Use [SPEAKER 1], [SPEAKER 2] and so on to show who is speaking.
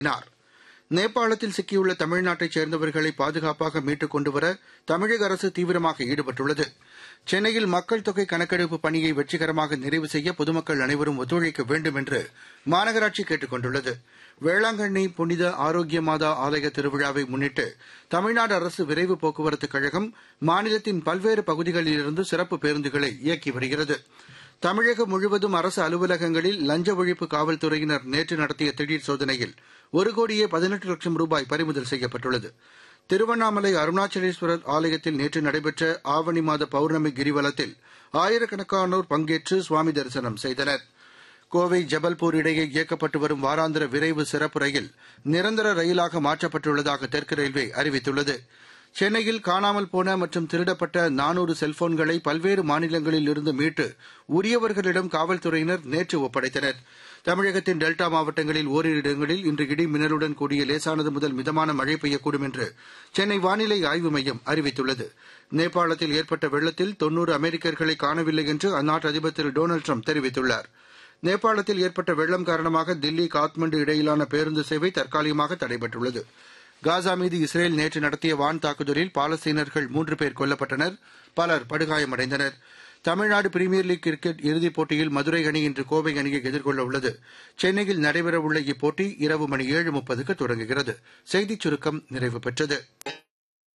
[SPEAKER 1] கூறினார் நேபாளத்தில் சிக்கியுள்ள தமிழ்நாட்டைச் சேர்ந்தவர்களை பாதுகாப்பாக மீட்டுக் கொண்டுவர தமிழக அரசு தீவிரமாக ஈடுபட்டுள்ளது சென்னையில் மக்கள் தொகை கணக்கெடுப்பு பணியை வெற்றிகரமாக நிறைவு செய்ய பொதுமக்கள் அனைவரும் ஒத்துழைக்க வேண்டும் என்று மாநகராட்சி கேட்டுக் கொண்டுள்ளது வேளாங்கண்ணி புனித ஆரோக்கிய மாதா ஆலய திருவிழாவை முன்னிட்டு தமிழ்நாடு அரசு விரைவு போக்குவரத்துக் கழகம் மாநிலத்தின் பல்வேறு பகுதிகளிலிருந்து சிறப்பு பேருந்துகளை இயக்கி வருகிறது தமிழகம் முழுவதும் அரசு அலுவலகங்களில் லஞ்ச ஒழிப்பு காவல்துறையினர் நேற்று நடத்திய திடீர் சோதனையில் ஒரு கோடியே பதினெட்டு லட்சம் ரூபாய் பறிமுதல் செய்யப்பட்டுள்ளது திருவண்ணாமலை அருணாச்சலேஸ்வரர் ஆலயத்தில் நேற்று நடைபெற்ற ஆவணி மாத பௌர்ணமி கிரிவலத்தில் ஆயிரக்கணக்கானோர் பங்கேற்று சுவாமி தரிசனம் செய்தனர் கோவை ஜபல்பூர் இடையே இயக்கப்பட்டு வரும் வாராந்திர விரைவு சிறப்பு ரயில் நிரந்தர ரயிலாக மாற்றப்பட்டுள்ளதாக தெற்கு ரயில்வே அறிவித்துள்ளது சென்னையில் காணாமல் போன மற்றும் திருடப்பட்ட நானூறு செல்போன்களை பல்வேறு மாநிலங்களில் இருந்து மீட்டு உரியவர்களிடம் காவல்துறையினர் நேற்று ஒப்படைத்தனர் தமிழகத்தின் டெல்டா மாவட்டங்களில் ஓரிரு இடங்களில் இன்று இடி மின்னலுடன் கூடிய லேசானது முதல் மிதமான மழை பெய்யக்கூடும் என்று சென்னை வானிலை ஆய்வு மையம் அறிவித்துள்ளது நேபாளத்தில் ஏற்பட்ட வெள்ளத்தில் தொன்னூறு அமெரிக்கர்களை காணவில்லை என்று அந்நாட்டு அதிபர் திரு டொனால்டு ட்ரம்ப் தெரிவித்துள்ளார் நேபாளத்தில் ஏற்பட்ட வெள்ளம் காரணமாக தில்லி காத்மண்டு இடையிலான பேருந்து சேவை தற்காலிகமாக தடைபட்டுள்ளது காசா மீது இஸ்ரேல் நேற்று நடத்திய வான் தாக்குதலில் பாலஸ்தீனர்கள் மூன்று பேர் கொல்லப்பட்டனர் பலர் படுகாயமடைந்தனர் தமிழ்நாடு பிரீமியர் லீக் கிரிக்கெட் இறுதிப் போட்டியில் மதுரை அணி இன்று கோவை அணியை எதிர்கொள்ள உள்ளது சென்னையில் நடைபெறவுள்ள இப்போட்டி இரவு மணி ஏழு முப்பதுக்கு தொடங்குகிறது செய்திச் சுருக்கம் நிறைவு பெற்றது